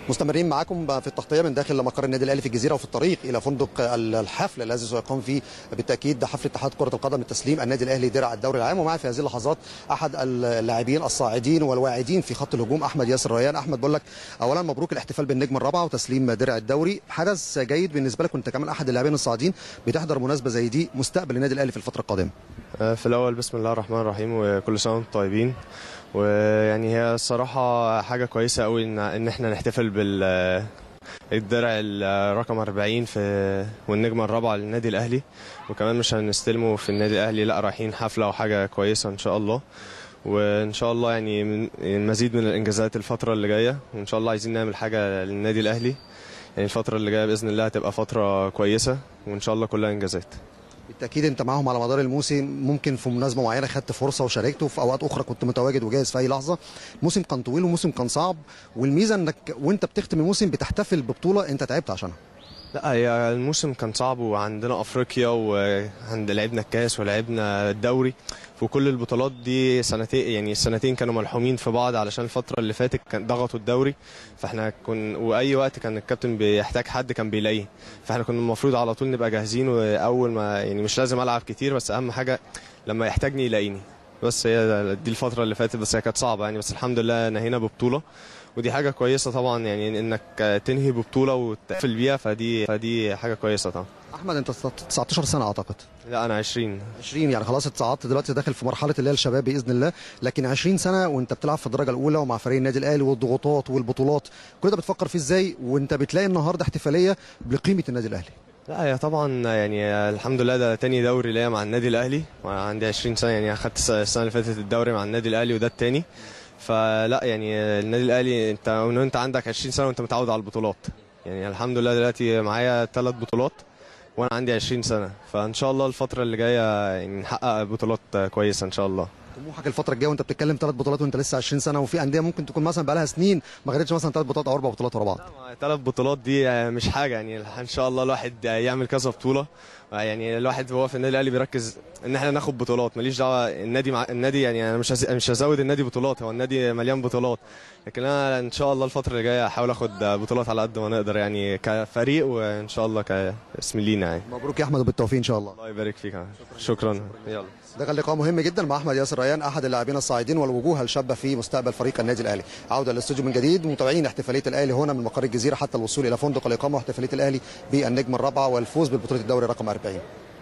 مستمرين معاكم في التغطيه من داخل مقر النادي الاهلي في الجزيره وفي الطريق الى فندق الحفل الذي سيقام فيه بالتاكيد حفل اتحاد كره القدم لتسليم النادي الاهلي درع الدوري العام ومعي في هذه اللحظات احد اللاعبين الصاعدين والواعدين في خط الهجوم احمد ياسر ريان احمد بقول لك اولا مبروك الاحتفال بالنجم الرابعه وتسليم درع الدوري حدث جيد بالنسبه لك وانت كمان احد اللاعبين الصاعدين بتحضر مناسبه زي دي مستقبل النادي الاهلي في الفتره القادمه في الاول بسم الله الرحمن الرحيم وكل سنه وانتم طيبين ويعني هي الصراحه حاجه كويسه قوي ان ان احنا نحتفل بال الدرع الرقم 40 في والنجمه الرابعه للنادي الاهلي وكمان مش هنستلمه في النادي الاهلي لا رايحين حفله وحاجه كويسه ان شاء الله وان شاء الله يعني من مزيد من الانجازات الفتره اللي جايه وان شاء الله عايزين نعمل حاجه للنادي الاهلي يعني الفتره اللي جايه باذن الله هتبقى فتره كويسه وان شاء الله كلها انجازات بالتاكيد انت معاهم على مدار الموسم ممكن في مناسبه معينه خدت فرصه وشاركت وفي اوقات اخرى كنت متواجد وجاهز في اي لحظه الموسم كان طويل وموسم كان صعب والميزه انك وانت بتختم الموسم بتحتفل ببطوله انت تعبت عشانها لا هي الموسم كان صعب وعندنا افريقيا وعند لعبنا الكاس ولعبنا الدوري وكل البطولات دي سنتين يعني السنتين كانوا ملحومين في بعض علشان الفتره اللي فاتت كان ضغطوا الدوري فاحنا كن واي وقت كان الكابتن بيحتاج حد كان بيلاقيه فاحنا كنا المفروض على طول نبقى جاهزين واول ما يعني مش لازم العب كتير بس اهم حاجه لما يحتاجني يلاقيني بس هي دي الفتره اللي فاتت بس هي كانت صعبه يعني بس الحمد لله نهينا ببطوله ودي حاجه كويسه طبعا يعني انك تنهي ببطوله وتقفل بيها فدي فدي حاجه كويسه طبعا احمد انت 19 سنه اعتقد لا انا 20 20 يعني خلاص اتصعدت دلوقتي داخل في مرحله اللي هي الشباب باذن الله لكن 20 سنه وانت بتلعب في الدرجه الاولى ومع فريق النادي الاهلي والضغوطات والبطولات كل ده بتفكر فيه ازاي وانت بتلاقي النهارده احتفاليه بقيمه النادي الاهلي لا هي طبعا يعني الحمد لله ده تاني دوري ليا مع النادي الاهلي عندي 20 سنه يعني اخدت السنه اللي فاتت الدوري مع النادي الاهلي وده التاني فلا يعني النادي الاهلي انت من انت عندك 20 سنه وانت متعود على البطولات يعني الحمد لله دلوقتي معايا ثلاث بطولات وانا عندي 20 سنه فان شاء الله الفتره اللي جايه يعني نحقق بطولات كويسه ان شاء الله طموحك الفتره الجايه وانت بتتكلم ثلاث بطولات وانت لسه 20 سنه وفي انديه ممكن تكون مثلا بقى لها سنين ما خدتش مثلا ثلاث بطولات او اربع بطولات ورا بعض ثلاث بطولات دي مش حاجه يعني ان شاء الله الواحد يعمل كذا بطوله يعني الواحد هو في النادي الاهلي بيركز ان احنا ناخد بطولات ماليش دعوه النادي مع النادي يعني انا مش هز... مش هزود النادي بطولات هو النادي مليان بطولات لكن انا ان شاء الله الفتره اللي جايه هحاول اخد بطولات على قد ما نقدر يعني كفريق وان شاء الله كاسم لينا يعني مبروك يا احمد وبالتوفيق ان شاء الله الله يبارك فيك شكرا, شكرا. يلا ده كان لقاء مهم جدا مع احمد ياسر ريان احد اللاعبين الصاعدين والوجوه الشابه في مستقبل فريق النادي الاهلي عوده للاستوديو من جديد متابعين احتفاليه الاهلي هنا من مقر الجزيره حتى الوصول الى فندق الاقامه واحتفاليه الاهلي بالنجم الرابعه والفوز بالبطوله الدوري رقم 40